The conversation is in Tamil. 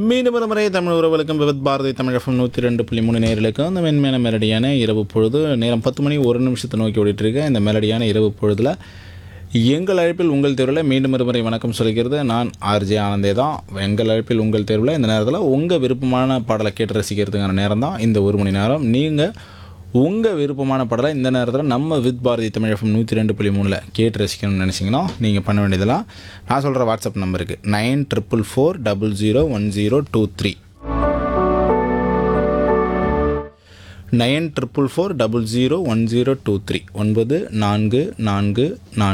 மீண்டும் ஒரு முறை தமிழ் உறவுகளுக்கும் விபத் பாரதி தமிழகம் நூற்றி ரெண்டு புள்ளி மூணு நேர்களுக்கும் அந்த மென்மேன மெலடியான இரவு பொழுது நேரம் பத்து மணி ஒரு நிமிஷத்தை நோக்கி ஓடிட்டு இருக்க இந்த மெலடியான இரவு பொழுதில் எங்கள் அழைப்பில் உங்கள் தேர்வில் மீண்டும் ஒரு முறை வணக்கம் சொல்கிறது நான் ஆர்ஜே ஆனந்தே தான் எங்கள் அழைப்பில் உங்கள் தேர்வில் இந்த நேரத்தில் உங்கள் விருப்பமான பாடலை கேட்டு ரசிக்கிறதுக்கான நேரம் தான் இந்த ஒரு மணி நேரம் நீங்கள் உங்கள் விருப்பமான பாடலை இந்த நேரத்தில் நம்ம வித் பாரதி தமிழகம் நூற்றி ரெண்டு புள்ளி மூணில் கேட்டு ரசிக்கணும்னு நினச்சிங்கன்னா நீங்கள் பண்ண வேண்டியதெல்லாம் நான் சொல்கிற வாட்ஸ்அப் நம்பருக்கு nine triple four double zero one zero two three nine triple four double zero one zero two three ஒன்பது நான்கு நான்கு நான்கு